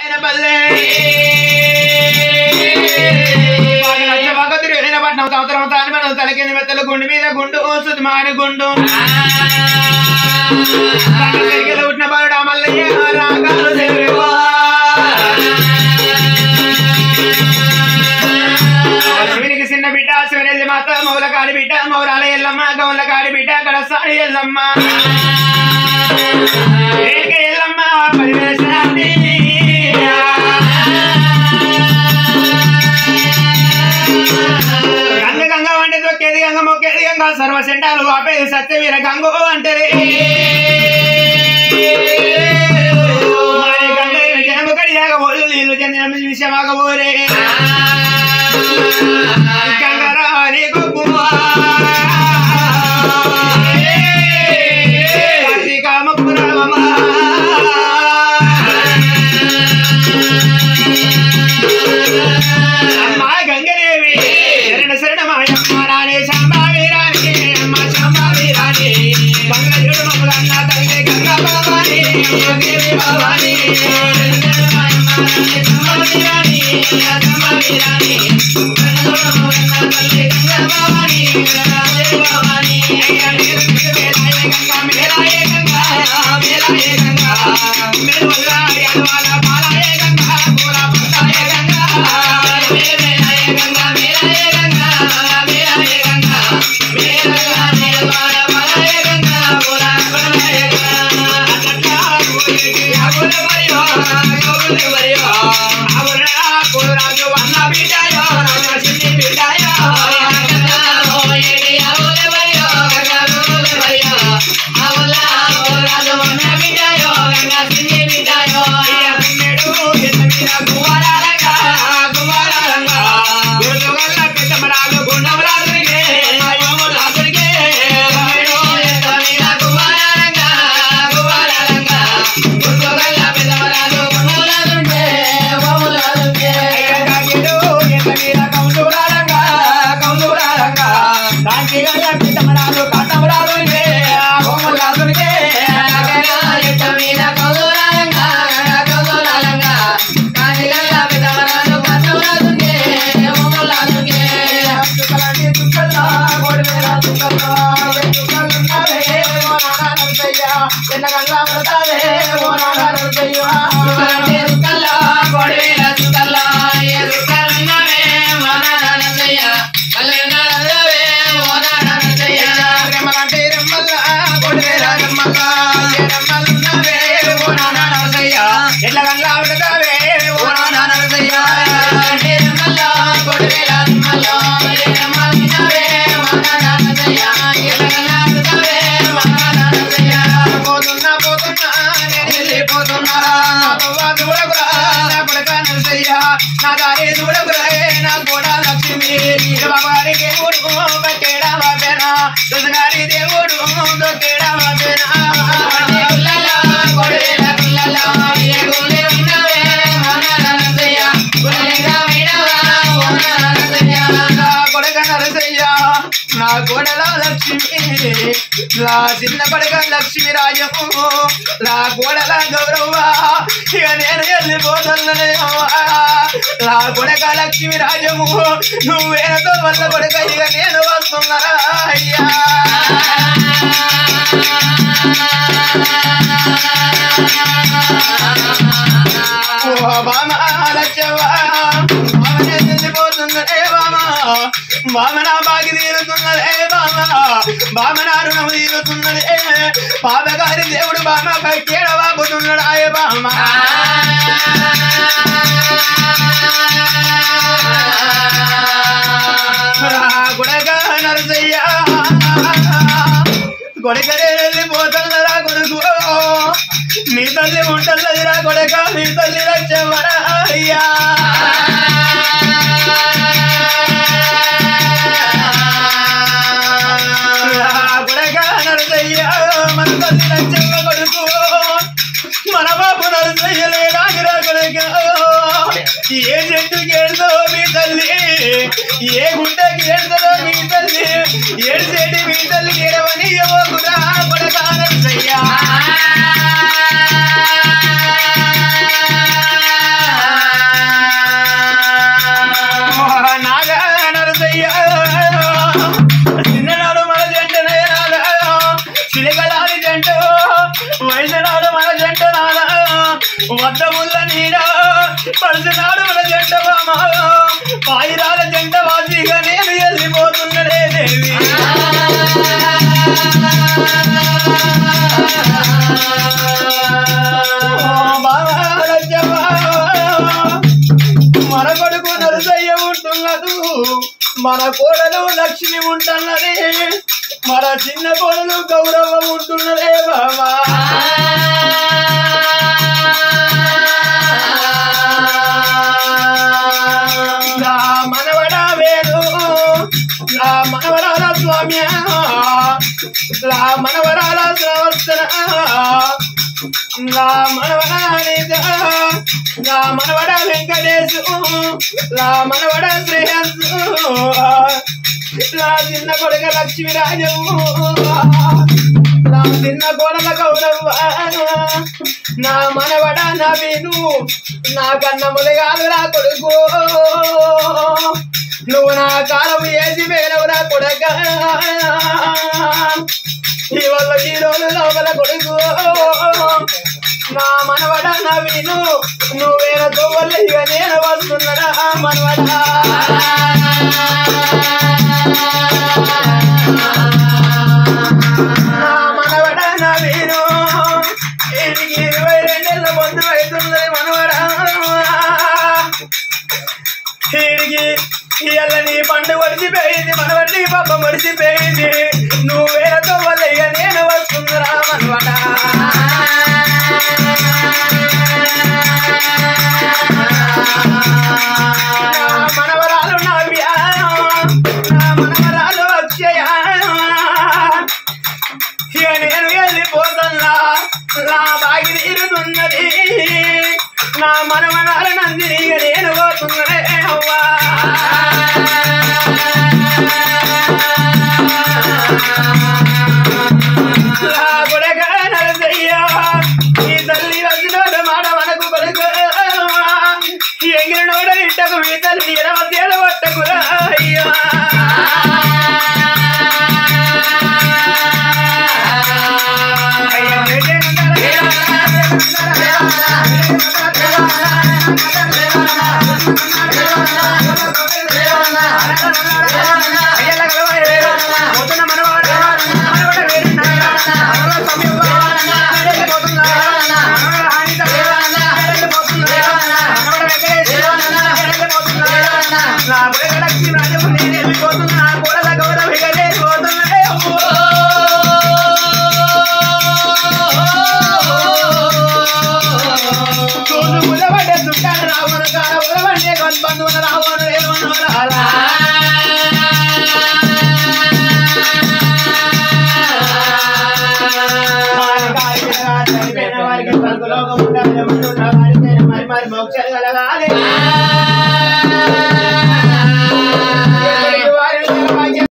ఆయన బల్లే బాగా నచ్చ బాగా తిరిగిన పట్నం సంవత్సరం తాని మనం తలకింది మెత్తల గుండు మీద గుండు సుది మాని గుండు తిరిగిలో ఉట్టిన బాలుడు మల్లయ్య రాగాలు తెలివా శివునికి చిన్న బిడ్డ శివనెల్లి మాత మౌల కాడి బిడ్డ మౌరాల ఎల్లమ్మ గౌల కాడి బిడ్డ కడసాడి ఎల్లమ్మ ఏక ఎల్లమ్మ పరివేశాన్ని గంగ గంగ వంటి తొక్కేది గంగ మొక్కేది గంగ సర్వ సెంటాలు ఆపేది సత్యవీర గంగో అంటది మాయ గంగ జనము కడియాక ఒళ్ళు నీళ్ళు చెందిన విషయమాగబోరే గంగరాని గొప్పవా కార్తీకామపురమా అమ్మా గంగదేవి శరణ శరణమాయమ్మ రాణి శాంబావి రాణి అమ్మ శాంబావి రాణి గంగజుడు మమ్మలన్న తల్లి గంగ భవాని అమ్మ దేవి భవాని శాంబావి రాణి శాంబావి రాణి గంగజుడు మమ్మలన్న తల్లి గంగ భవాని దేవి భవాని గంగా మేరాయే గంగా మేరాయే గంగా మేరువల్లా యాదవాల పాలాయే గంగా పూరా పట్టాయే గంగా మేరాయే గంగా మేరాయే గంగా మేరాయే గంగా మేరగా యాదవాల పాలాయే గంగా పూరా పట్టాయే గంగా అట్లా గోలికి అగుల మరియో అగుల మరియో అగుల కురాజు వన్న బిడ్డాయో రాజు చిన్ని బిడ్డాయో గంగా ఓయేడి అగుల మరియో గంగా అగుల మరియో అగుల కురాజు వన్న బిడ్డాయో గంగా చిన్ని బిడ్డాయో అమ్మేడు ఎన్న మీద కుమారాలంగా కుమారాలంగా గురుగల్ల పెద్దమరాలు గుండమరాదురిగే అయ్యోములాదురిగే అమ్మేడు ఎన్న మీద కుమారాలంగా కుమారాలంగా గురుగల్ల పెద్దమరాలు గుండమరాదురిగే ఓములాదురిగే గంగాగిడు ఎన్న మీద కౌందురాలంగా కౌందురాలంగా కాంతిగల్ల పెద్దమరాలు కాంతమరాదురిగే ఓములాదురిగే ఎన్న మీద కౌందురాలంగా కౌందురాలంగా కాంతిగల్ల పెద్దమరాలు కాంతమరాదురిగే ఓములాదురిగే చుక్కలని చుక్కల్లా గోడవేల చుక్కల్లా చుక్కలున్నావే ఓ నాన్న నరసయ్య ఎన్నగల్లా మృతావే ఓ నాన్న నరసయ్య చుక్కలని చుక్కల్లా గోడవేల చుక్కల్లా ఏ చుక్కలున్నావే ఓ నాన్న నరసయ్య కళ్ళన్నా నరసవే ఓ నాన్న నరసయ్య రెమ్మలంటే రెమ్మల్లా గోడవేల రెమ్మల్లా ఏ రెమ్మలున్నావే ఓ నాన్న నరసయ్య ఎట్లగల్లా మృతావే ఓ నాన్న నరసయ్య అంటే రెమ్మల్లా గోడవేల రెమ్మల్లా ఏ రెమ్మలున్నావే ఓ నాన్న నరసయ్య ఎట్లగల్లా మృతావే ఓ నాన్న నరసయ్య పోతున్నా పోతున్నా నేను వెళ్ళిపోతున్నారా నువ్వా చూడకురా నా కొడుక నరసయ్య నా దారి చూడకురా నా కూడా లక్ష్మి బాబారి దేవుడు బట్టేడా బాబేనా తుసగారి దేవుడు దొక్కేడా బాబేనా కొడేల పిల్లల ఏ గుండె ఉన్నవే మన నరసయ్య గుండెగా వినవా మన నరసయ్య నా కొడుక నరసయ్య నా కొడల లక్ష్మి నా చిన్న కొడుక లక్ష్మి రాజము నా కోడల గౌరవ ఇక నేను వెళ్ళిపోతున్నదే అమ్మా నా కొడక లక్ష్మి రాజము నువ్వేనతో వల్ల కొడుక ఇక నేను వస్తున్నారా అయ్యా ఓ బామ లచ్చవ్వా బామనే వెళ్ళిపోతున్నదే బామ బామ నా బాగి తీరుతున్నదే బామ బామ నా రుణము తీరుతున్నదే పాపగారి దేవుడు బామ పైకేడ బాబుతున్నాడు ఆయ బామ కొడక నరసయ్య కొడకనే వెళ్ళిపోతున్నరా కొడుకు మీ తల్లి ఉంటల్లదిరా కొడక మీ తల్లి రచ్చవరా అయ్యా కొడక నరసయ్య మన తల్లి రచ్చవ కొడుకు మన బాబు నరసయ్యలేదాగిరా కొడక ఏ చెట్టుకి ఏడుదో మీ తల్లి ఏ గుండెకి ఏడుదో మీ తల్లి ఏడుసేటి మీ తల్లి ఏడవని యువకురా కొడక నరసయ్య అద్దముల్ల నీడ పడుతున్నాడు మన జంట మామ పాయిరాల జంట వాసిగా నేను వెళ్ళిపోతున్నదే దేవి మన కొడుకు నరసయ్య ఉంటున్నదు మన కోడలు లక్ష్మి ఉంటున్నది మన చిన్న కోడలు గౌరవం ఉంటున్నదే బాబా నా మనవడా వేరు నా మనవరాల స్వామి నా మనవరాల శ్రవస్తన నా మనవరాలిద నా మనవడ వెంకటేశు నా మనవడ శ్రేయస్సు నా చిన్న కొడుక లక్ష్మీరాజవు నా చిన్న కోడల గౌరవ నా మనవడ నవీను నా కన్న ములగాలు నా కొడుకు నువ్వు నా కాలం వేసి వేరవురా కొడక ఈ వల్ల ఈ రోజు లోపల కొడుకు నా మనవడ నవీను నువ్వేన తోవల్ల ఇక నేను వస్తున్నరా మనవడా నా మనవడ నవీను ఇంటికి ఇరవై రెండేళ్ళ ముందు అవుతున్నది మనవడా వీడికి ఇవాళ నీ పండు ఒడిచిపోయింది మనవడి పాపం ఒడిచిపోయింది నువ్వేలతో వల్ల ఇక నేను వస్తుందిరా మనవడా నా మనవరాలు నవ్య నా మనవరాలు అక్షయ ఇక నేను వెళ్ళిపోతున్నా నా బాగి తీరుతున్నది నా మనవరాల నందిని ఇక నేను పోతున్నదే అవ్వా నా కొడక నరసయ్య, ఈ తల్లి వచ్చినోడ మాట మనకు పలుకు ఎగిరినోడ ఇంటకు మీ తల్లి ఎడవ తేడ పట్టకురా అయ్యా నా బుడగడకి రాజము నేను వెళ్ళిపోతున్నా కూడల గౌరవిగా నేను పోతున్నా చూడు ఉలవడే చుట్టాడు రావణ కాడ ఉలవండే బంధువుల రావణ రేవణ వారికి స్వర్గలోకం ఉండాలి ఉంటున్న వారికి మరి మరి మోక్షాలు కలగాలి